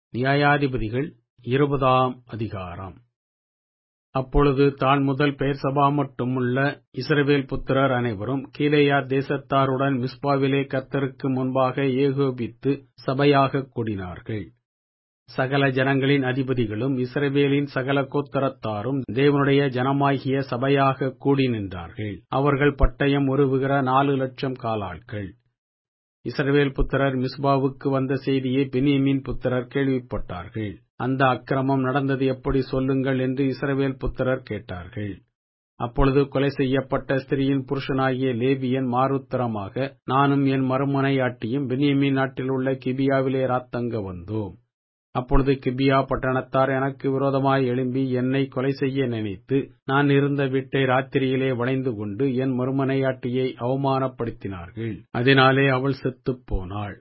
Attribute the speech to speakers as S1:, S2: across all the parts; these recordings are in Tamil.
S1: நியாயாதிபதிகள் இருபதாம் அதிகாரம் அப்பொழுது தான் முதல் பெயர்சபா மட்டுமுள்ள இஸ்ரவேல் புத்திரர் அனைவரும் கீலேயாத் தேசத்தாருடன் மிஸ்பாவிலே கர்த்தருக்கு முன்பாக ஏகோபித்து சபையாகக் கூடினார்கள் சகல ஜனங்களின் அதிபதிகளும் இஸ்ரவேலின் சகல கோத்திரத்தாரும் தேவனுடைய ஜனமாகிய சபையாக கூடி நின்றார்கள் அவர்கள் பட்டயம் உருவுகிற நாலு லட்சம் காலாட்கள் இஸ்ரவேல் புத்திரர் மிஸ்பாவுக்கு வந்த செய்தியை பெனியமின் புத்திரர் கேள்விப்பட்டார்கள் அந்த அக்கிரமம் நடந்தது எப்படி சொல்லுங்கள் என்று இஸ்ரவேல் புத்திரர் கேட்டார்கள் அப்பொழுது கொலை செய்யப்பட்ட ஸ்திரியின் புருஷனாகிய லேவியன் மாருத்தரமாக நானும் என் மறுமனையாட்டியும் பெனியமின் நாட்டில் உள்ள கிபியாவிலே ராத்தங்க வந்தோம் அப்பொழுது கிபியா பட்டணத்தார் எனக்கு விரோதமாய் எழும்பி என்னை கொலை செய்ய நினைத்து நான் இருந்த வீட்டை ராத்திரியிலே வளைந்து கொண்டு என் மறுமனையாட்டியை அவமானப்படுத்தினார்கள் அதனாலே அவள் செத்துப் போனாள்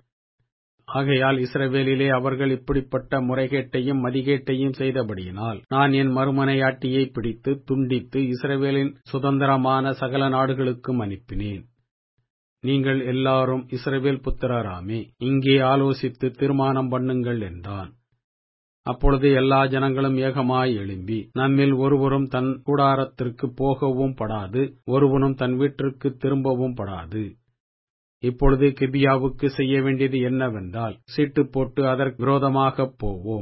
S1: ஆகையால் இஸ்ரவேலிலே அவர்கள் இப்படிப்பட்ட முறைகேட்டையும் மதிகேட்டையும் செய்தபடியினால் நான் என் மறுமனையாட்டியை பிடித்து துண்டித்து இஸ்ரவேலின் சுதந்திரமான சகல நாடுகளுக்கும் அனுப்பினேன் நீங்கள் எல்லாரும் இஸ்ரவேல் புத்திரராமே இங்கே ஆலோசித்து தீர்மானம் பண்ணுங்கள் என்றான் அப்பொழுது எல்லா ஜனங்களும் ஏகமாய் எழும்பி நம்மில் ஒருவரும் தன் கூடாரத்திற்கு போகவும் படாது ஒருவனும் தன் வீட்டிற்கு திரும்பவும் படாது இப்பொழுது கிபியாவுக்கு செய்ய வேண்டியது என்னவென்றால் சீட்டு போட்டு அதற்கு விரோதமாகப் போவோம்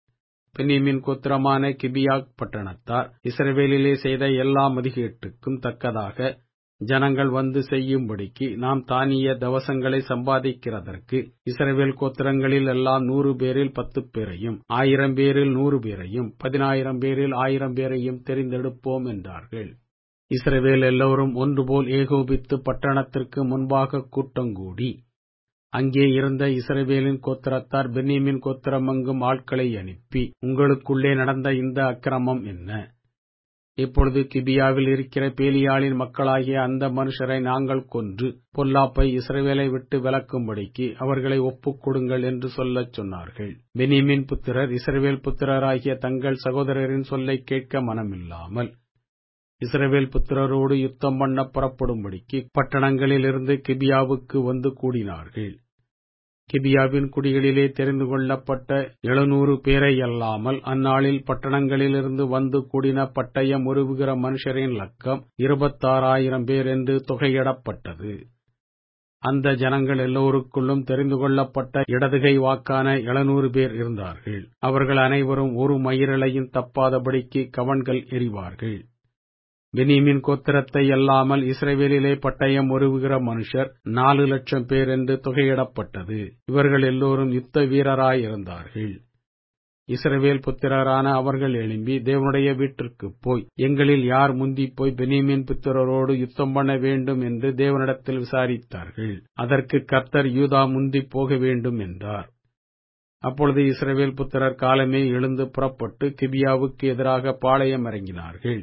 S1: பெனிமின் கோத்திரமான கிபியாக் பட்டணத்தார் இஸ்ரவேலிலே செய்த எல்லா மதிகேட்டுக்கும் தக்கதாக ஜனங்கள் வந்து செய்யும்படிக்கு நாம் தானிய தவசங்களை சம்பாதிக்கிறதற்கு இஸ்ரவேல் கோத்திரங்களில் எல்லாம் நூறு பேரில் பத்து பேரையும் ஆயிரம் பேரில் நூறு பேரையும் பதினாயிரம் பேரில் ஆயிரம் பேரையும் தெரிந்தெடுப்போம் என்றார்கள் இஸ்ரவேல் எல்லோரும் ஒன்றுபோல் ஏகோபித்து பட்டணத்திற்கு முன்பாக கூட்டங்கூடி அங்கே இருந்த இஸ்ரவேலின் கோத்திரத்தார் பென்னியமின் கோத்திரமங்கும் ஆட்களை அனுப்பி உங்களுக்குள்ளே நடந்த இந்த அக்கிரமம் என்ன இப்பொழுது கிபியாவில் இருக்கிற பேலியாளின் மக்களாகிய அந்த மனுஷரை நாங்கள் கொன்று பொல்லாப்பை இஸ்ரவேலை விட்டு விலக்கும்படிக்கு அவர்களை ஒப்புக் கொடுங்கள் என்று சொல்லச் சொன்னார்கள் பெனிமின் புத்திரர் இஸ்ரவேல் புத்திரராகிய தங்கள் சகோதரரின் சொல்லை கேட்க மனமில்லாமல் இஸ்ரவேல் புத்திரரோடு யுத்தம் பண்ண புறப்படும்படிக்கு பட்டணங்களிலிருந்து கிபியாவுக்கு வந்து கூடினார்கள் கிபியாவின் குடிகளிலே தெரிந்து கொள்ளப்பட்ட எழுநூறு பேரை அல்லாமல் அந்நாளில் பட்டணங்களிலிருந்து வந்து கூடின பட்டயம் உருவுகிற மனுஷரின் லக்கம் இருபத்தாறாயிரம் பேர் என்று தொகையிடப்பட்டது அந்த ஜனங்கள் எல்லோருக்குள்ளும் தெரிந்து கொள்ளப்பட்ட இடதுகை வாக்கான எழுநூறு பேர் இருந்தார்கள் அவர்கள் அனைவரும் ஒரு மயிரலையும் தப்பாதபடிக்கு கவன்கள் எறிவார்கள் பெனிமின் கோத்திரத்தை அல்லாமல் இஸ்ரேவேலிலே பட்டயம் உருவுகிற மனுஷர் நாலு லட்சம் பேர் என்று தொகையிடப்பட்டது இவர்கள் எல்லோரும் யுத்த வீரராயிருந்தார்கள் இஸ்ரவேல் புத்திரரான அவர்கள் எழும்பி தேவனுடைய வீட்டிற்கு போய் எங்களில் யார் முந்தி போய் பெனிமின் புத்திரரோடு யுத்தம் பண்ண வேண்டும் என்று தேவனிடத்தில் விசாரித்தார்கள் அதற்கு கர்த்தர் யூதா முந்தி போக வேண்டும் என்றார் அப்பொழுது இஸ்ரவேல் புத்திரர் காலமே எழுந்து புறப்பட்டு கிபியாவுக்கு எதிராக பாளையம் இறங்கினார்கள்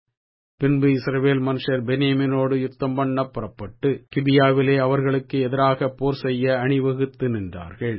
S1: பின்பு இஸ்ரவேல் மனுஷர் பெனியமினோடு யுத்தம் பண்ண புறப்பட்டு கிபியாவிலே அவர்களுக்கு எதிராக போர் செய்ய அணிவகுத்து நின்றார்கள்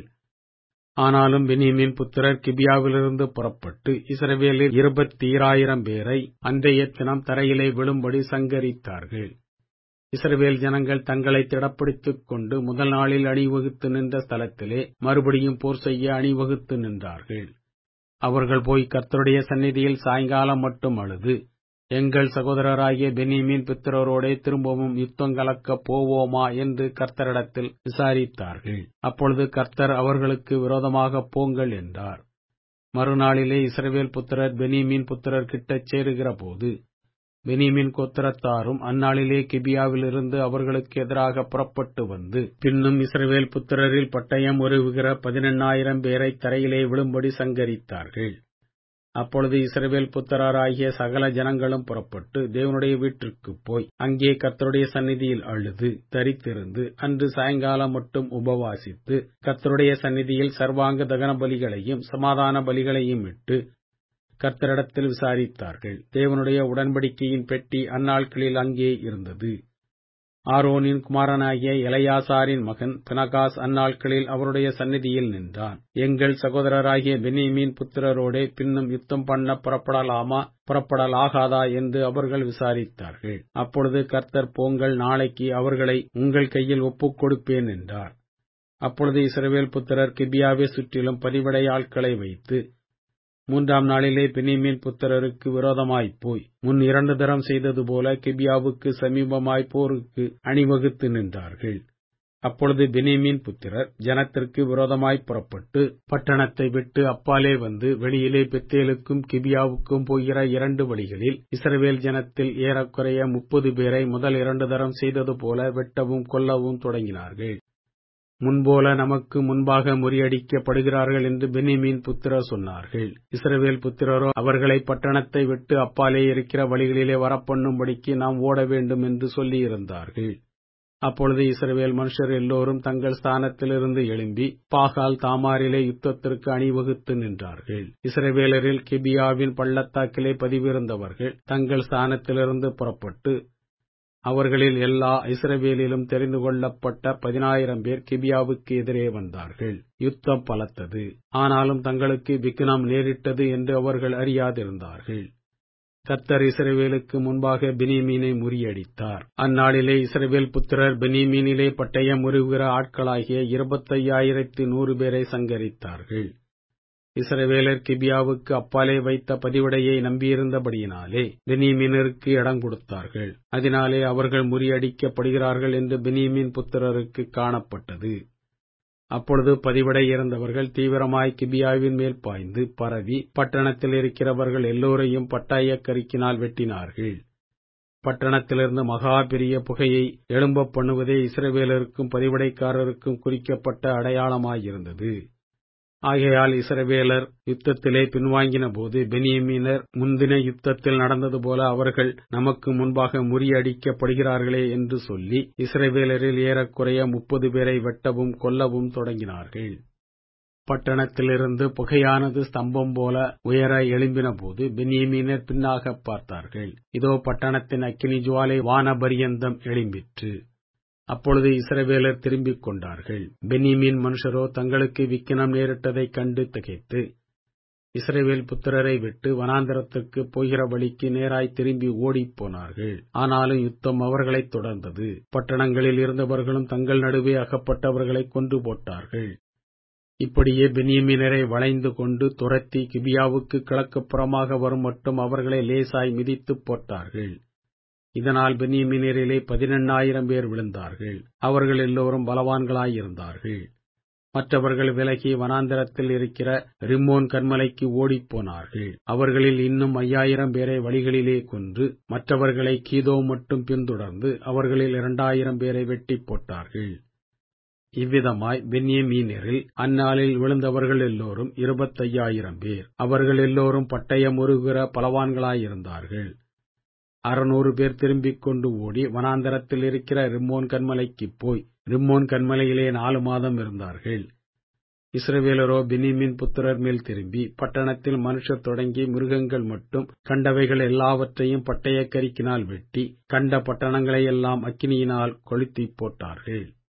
S1: ஆனாலும் பெனியமின் புத்திரர் கிபியாவிலிருந்து புறப்பட்டு இஸ்ரவேலில் இருபத்தி ஈராயிரம் பேரை அன்றைய தினம் தரையிலே விழும்படி சங்கரித்தார்கள் இஸ்ரவேல் ஜனங்கள் தங்களை திடப்படுத்திக் கொண்டு முதல் நாளில் அணிவகுத்து நின்ற ஸ்தலத்திலே மறுபடியும் போர் செய்ய அணிவகுத்து நின்றார்கள் அவர்கள் போய் கர்த்தருடைய சந்நிதியில் சாயங்காலம் மட்டும் அழுது எங்கள் சகோதரராகிய பெனிமீன் பித்திரரோடே திரும்பவும் யுத்தம் கலக்கப் போவோமா என்று கர்த்தரிடத்தில் விசாரித்தார்கள் அப்பொழுது கர்த்தர் அவர்களுக்கு விரோதமாக போங்கள் என்றார் மறுநாளிலே இஸ்ரவேல் புத்திரர் பெனிமீன் புத்திரர் கிட்டச் சேருகிற போது பெனிமின் கோத்திரத்தாரும் அந்நாளிலே கிபியாவிலிருந்து அவர்களுக்கு எதிராக புறப்பட்டு வந்து பின்னும் இஸ்ரவேல் புத்திரரில் பட்டயம் உருவுகிற பதினெண்ணாயிரம் பேரை தரையிலே விழும்படி சங்கரித்தார்கள் அப்பொழுது இஸ்ரவேல் புத்திரராகிய சகல ஜனங்களும் புறப்பட்டு தேவனுடைய வீட்டிற்குப் போய் அங்கே கர்த்தருடைய சந்நிதியில் அழுது தரித்திருந்து அன்று சாயங்காலம் மட்டும் உபவாசித்து கர்த்தருடைய சந்நிதியில் சர்வாங்க தகன பலிகளையும் சமாதான பலிகளையும் இட்டு கர்த்தரிடத்தில் விசாரித்தார்கள் தேவனுடைய உடன்படிக்கையின் பெட்டி அந்நாட்களில் அங்கே இருந்தது ஆரோனின் குமாரனாகிய இளையாசாரின் மகன் பினகாஸ் அந்நாட்களில் அவருடைய சந்நிதியில் நின்றான் எங்கள் சகோதரராகிய பெனிமீன் புத்திரரோடே பின்னும் யுத்தம் பண்ண புறப்படலாமா புறப்படலாகாதா என்று அவர்கள் விசாரித்தார்கள் அப்பொழுது கர்த்தர் போங்கள் நாளைக்கு அவர்களை உங்கள் கையில் ஒப்புக் கொடுப்பேன் என்றார் அப்பொழுது இஸ்ரவேல் புத்திரர் கிபியாவை சுற்றிலும் பதிவடை ஆட்களை வைத்து மூன்றாம் நாளிலே பெனிமீன் புத்திரருக்கு விரோதமாய்ப் போய் முன் இரண்டு தரம் செய்தது போல கிபியாவுக்கு சமீபமாய் போருக்கு அணிவகுத்து நின்றார்கள் அப்பொழுது பெனிமீன் புத்திரர் ஜனத்திற்கு விரோதமாய் புறப்பட்டு பட்டணத்தை விட்டு அப்பாலே வந்து வெளியிலே பெத்தேலுக்கும் கிபியாவுக்கும் போகிற இரண்டு வழிகளில் இஸ்ரவேல் ஜனத்தில் ஏறக்குறைய முப்பது பேரை முதல் இரண்டு தரம் செய்தது போல வெட்டவும் கொல்லவும் தொடங்கினார்கள் முன்போல நமக்கு முன்பாக முறியடிக்கப்படுகிறார்கள் என்று பெனிமீன் புத்திரர் சொன்னார்கள் இஸ்ரவேல் புத்திரரோ அவர்களை பட்டணத்தை விட்டு அப்பாலே இருக்கிற வழிகளிலே வரப்பண்ணும்படிக்கு நாம் ஓட வேண்டும் என்று சொல்லியிருந்தார்கள் அப்பொழுது இஸ்ரவேல் மனுஷர் எல்லோரும் தங்கள் ஸ்தானத்திலிருந்து எழும்பி பாகால் தாமாரிலே யுத்தத்திற்கு அணிவகுத்து நின்றார்கள் இஸ்ரவேலரில் கிபியாவின் பள்ளத்தாக்கிலே பதிவிருந்தவர்கள் தங்கள் ஸ்தானத்திலிருந்து புறப்பட்டு அவர்களில் எல்லா இஸ்ரவேலிலும் தெரிந்து கொள்ளப்பட்ட பதினாயிரம் பேர் கிபியாவுக்கு எதிரே வந்தார்கள் யுத்தம் பலத்தது ஆனாலும் தங்களுக்கு விக்னம் நேரிட்டது என்று அவர்கள் அறியாதிருந்தார்கள் கத்தர் இஸ்ரவேலுக்கு முன்பாக பெனிமீனை முறியடித்தார் அந்நாளிலே இஸ்ரவேல் புத்திரர் பெனிமீனிலே பட்டயம் முறுகிற ஆட்களாகிய இருபத்தையாயிரத்தி நூறு பேரை சங்கரித்தார்கள் இஸ்ரவேலர் கிபியாவுக்கு அப்பாலே வைத்த பதிவடையை நம்பியிருந்தபடியினாலே பெனிமீனருக்கு இடம் கொடுத்தார்கள் அதனாலே அவர்கள் முறியடிக்கப்படுகிறார்கள் என்று பெனிமீன் புத்திரருக்கு காணப்பட்டது அப்பொழுது பதிவடை இருந்தவர்கள் தீவிரமாய் கிபியாவின் மேல் பாய்ந்து பரவி பட்டணத்தில் இருக்கிறவர்கள் எல்லோரையும் பட்டாய கருக்கினால் வெட்டினார்கள் பட்டணத்திலிருந்து மகா பெரிய புகையை எழும்ப பண்ணுவதே இஸ்ரவேலருக்கும் பதிவடைக்காரருக்கும் குறிக்கப்பட்ட அடையாளமாயிருந்தது ஆகையால் இஸ்ரவேலர் யுத்தத்திலே பின்வாங்கின போது பெனியமீனர் முந்தின யுத்தத்தில் நடந்தது போல அவர்கள் நமக்கு முன்பாக முறியடிக்கப்படுகிறார்களே என்று சொல்லி இஸ்ரவேலரில் ஏறக்குறைய முப்பது பேரை வெட்டவும் கொல்லவும் தொடங்கினார்கள் பட்டணத்திலிருந்து புகையானது ஸ்தம்பம் போல உயர எழும்பின போது பென்யமீனர் பின்னாக பார்த்தார்கள் இதோ பட்டணத்தின் அக்கினி ஜுவாலை வானபரியந்தம் எழும்பிற்று அப்பொழுது இஸ்ரவேலர் திரும்பிக் கொண்டார்கள் பென்னிமீன் மனுஷரோ தங்களுக்கு விக்கினம் நேரிட்டதைக் கண்டு திகைத்து இஸ்ரவேல் புத்திரரை விட்டு வனாந்தரத்துக்கு போகிற வழிக்கு நேராய் திரும்பி ஓடிப் போனார்கள் ஆனாலும் யுத்தம் அவர்களைத் தொடர்ந்தது பட்டணங்களில் இருந்தவர்களும் தங்கள் நடுவே அகப்பட்டவர்களை கொன்று போட்டார்கள் இப்படியே பெனியமீனரை வளைந்து கொண்டு துரத்தி கிபியாவுக்கு கிழக்குப் புறமாக வரும் மட்டும் அவர்களை லேசாய் மிதித்துப் போட்டார்கள் இதனால் பெனியமீனரிலே பதினெண்ணாயிரம் பேர் விழுந்தார்கள் அவர்கள் எல்லோரும் பலவான்களாயிருந்தார்கள் மற்றவர்கள் விலகி வனாந்தரத்தில் இருக்கிற ரிம்மோன் கர்மலைக்கு ஓடிப்போனார்கள் அவர்களில் இன்னும் ஐயாயிரம் பேரை வழிகளிலே கொன்று மற்றவர்களை கீதோ மட்டும் பின்தொடர்ந்து அவர்களில் இரண்டாயிரம் பேரை வெட்டிப் போட்டார்கள் இவ்விதமாய் பென்யமீனரில் அந்நாளில் விழுந்தவர்கள் எல்லோரும் இருபத்தையாயிரம் பேர் அவர்கள் எல்லோரும் பட்டயம் உருகிற பலவான்களாயிருந்தார்கள் அறுநூறு பேர் திரும்பிக் கொண்டு ஓடி வனாந்தரத்தில் இருக்கிற ரிம்மோன் கண்மலைக்குப் போய் ரிம்மோன் கண்மலையிலே நாலு மாதம் இருந்தார்கள் இஸ்ரவேலரோ பெனிமின் புத்திரர் மேல் திரும்பி பட்டணத்தில் மனுஷர் தொடங்கி மிருகங்கள் மட்டும் கண்டவைகள் எல்லாவற்றையும் பட்டயக்கரிக்கினால் வெட்டி கண்ட பட்டணங்களையெல்லாம் அக்கினியினால் கொளுத்திப் போட்டார்கள்